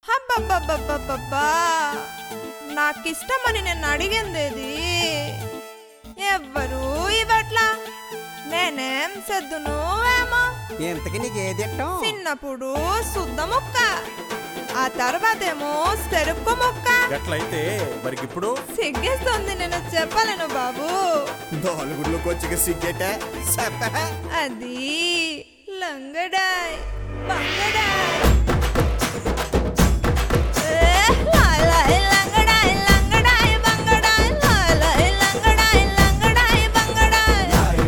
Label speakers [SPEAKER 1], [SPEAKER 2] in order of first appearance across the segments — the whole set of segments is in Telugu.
[SPEAKER 1] హబ్బబ్బబ్బబ్బబ్బబ్బా నాకిష్టమని నేను అడిగిందేది ఎవ్వరూ ఇవట్లా నేనేం సెద్దును ఏమో
[SPEAKER 2] ఇంతకి నీకు ఏది ఇష్టం
[SPEAKER 1] చిన్నప్పుడు శుద్ధ ముక్క ఆ తర్వాతేమో చెరుకు ముక్క
[SPEAKER 3] ఎట్లయితే మరికి ఇప్పుడు
[SPEAKER 1] సిగ్గేస్తుంది నేను చెప్పలేను బాబు
[SPEAKER 2] నాలుగులోకి వచ్చి సిగ్గేట
[SPEAKER 1] అది లంగడాయ్ బంగడాయ్ ఏ, లాయ్ లాయ్ లంగడాయ్, లంగడాయ్, బంగడాయ్, లాయ్ లాయ్ లంగడాయ్, లంగడాయ్, బంగడాయ్.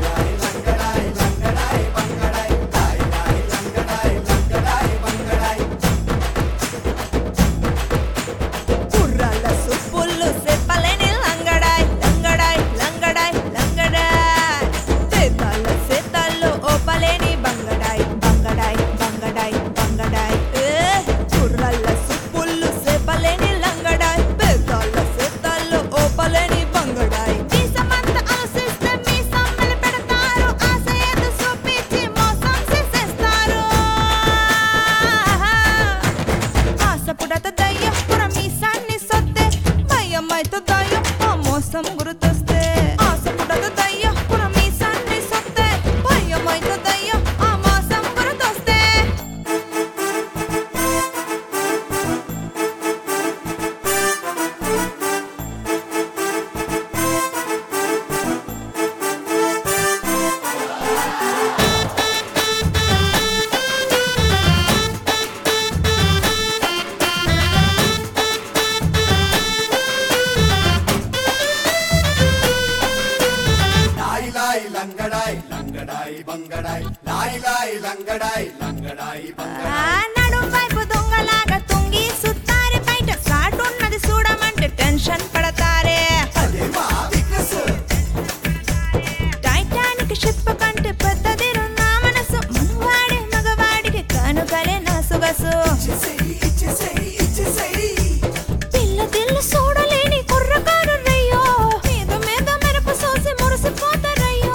[SPEAKER 1] కుర్రాళ్ళ సుప్పుళ్ళు చెప్పలేని లంగడాయ్ లంగడాయ్ లంగడాయ్ లంగడాయ్ సేతాళ్ళ సేతాళ్ళు ఓపలేని బంగడాయ్ బంగడాయ్ బంగడాయ్ బంగడాయ్ ఏ కుర్రాళ్ళ సుప్పుళ్ళు చెప్పలేని లంగడాయ్ పేతాళ్ళ సేతాళ్ళు ఓపలేని బంగడాయ్ మీసమంత ఆశిస్తే మీసం పెడతారు ఆశ ఏదో చూపించి మోసం చేసేస్తారు ఆశపుడత దయ్యం పుర మీసాన్ని సొత్తే భయమైతే దయ్యం ఆ మోసం గుర్తొస్తే ఆశపుడత దయ్యం పుర మీసాన్ని సొత్తే భయమైతే దయ్యం ఆ మోసం గుర్తొస్తే
[SPEAKER 4] లాయి లాయి లంగడాయ్ లంగడాయి బంగడాయ్ లాయి లాయి లంగడాయ్ లంగడాయి బంగడాయ్
[SPEAKER 1] ఆ నడుం వైపు దొంగలాగా తుంగి సుత్తారి బయట సాటున్నది చూడమంటే టెన్షన్ పడతారే
[SPEAKER 4] అదే మా వికస్
[SPEAKER 1] టైటానిక్ షిప్ కంటే పెద్దది నా మనసు మనవాడే మగవాడికి కానుకలే నా సుగసు
[SPEAKER 4] ఇచ్చేసేయ్ ఇచ్చేసేయ్ ఇచ్చేసేయ్
[SPEAKER 1] పిల్ల తిల్ల చూడలేని కుర్రకారు రయ్యో మీద మీద మెరపు సోసి మురిసిపోతారయ్యో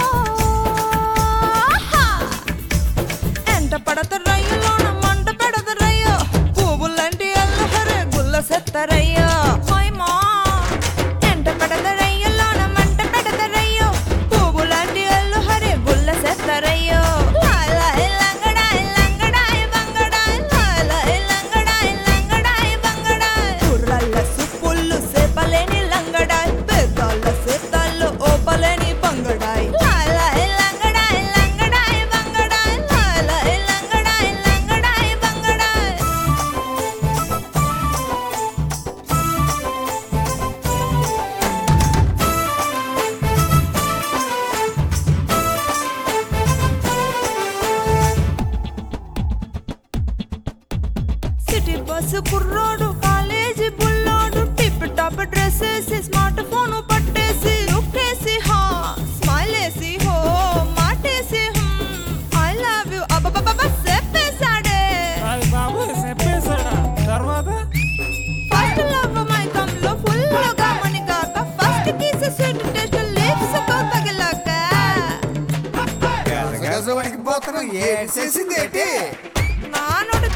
[SPEAKER 1] ఎంట పడతారయ్యోలోన మంట పెడతారయ్యో పువ్వులంటి అల్లహరే గుల్ల సెత్తరయ్యో హోయమా ఎంట పడతారయ్యోలోన మంట పెడతారయ్యో పువ్వులంటి అల్లహరే గుల్ల సెత్తరయ్యో లాయ్ లాయ్ లంగడాయ్ లంగడాయ్ బంగడాయ్ లాయ్ లాయ్ లంగడాయ్ లంగడాయ్ బంగడాయ్ కుర్రల్ల సుప్పుళ్ళు సేపలేని లంగడాయ్ పెద్దాళ్ళ సేతాళ్ళు ఓపలేని బంగడాయ్ లాయ్ లాయ్ లంగడాయ్ లంగడాయ్ బంగడాయ్ లాయ్ లాయ్ లంగడాయ్ లంగడాయ్ బంగడాయ్ సిటీ బస్సు కుర్రోడు కాలేజీ బుల్లోడు టిప్ టాప్ డ్రెస్ వేసి స్మార్ట్ ఫోన్ పట్టేసి లుక్కేసి హా స్మైల్ వేసి హో మాటేసి ఐ లవ్ యు అబ్బబ్బబ్బ చెప్పేశాడే
[SPEAKER 5] అది బాబు చెప్పేశాడా తర్వాత
[SPEAKER 1] ఫస్ట్ లవ్ మైకం లో ఫుల్ గా మణిగాక first kiss sweet taste lips తో తగిలాక
[SPEAKER 4] గజవానికి పోతున్నాం ఏడు చేసింది ఏంటి
[SPEAKER 1] నానుడు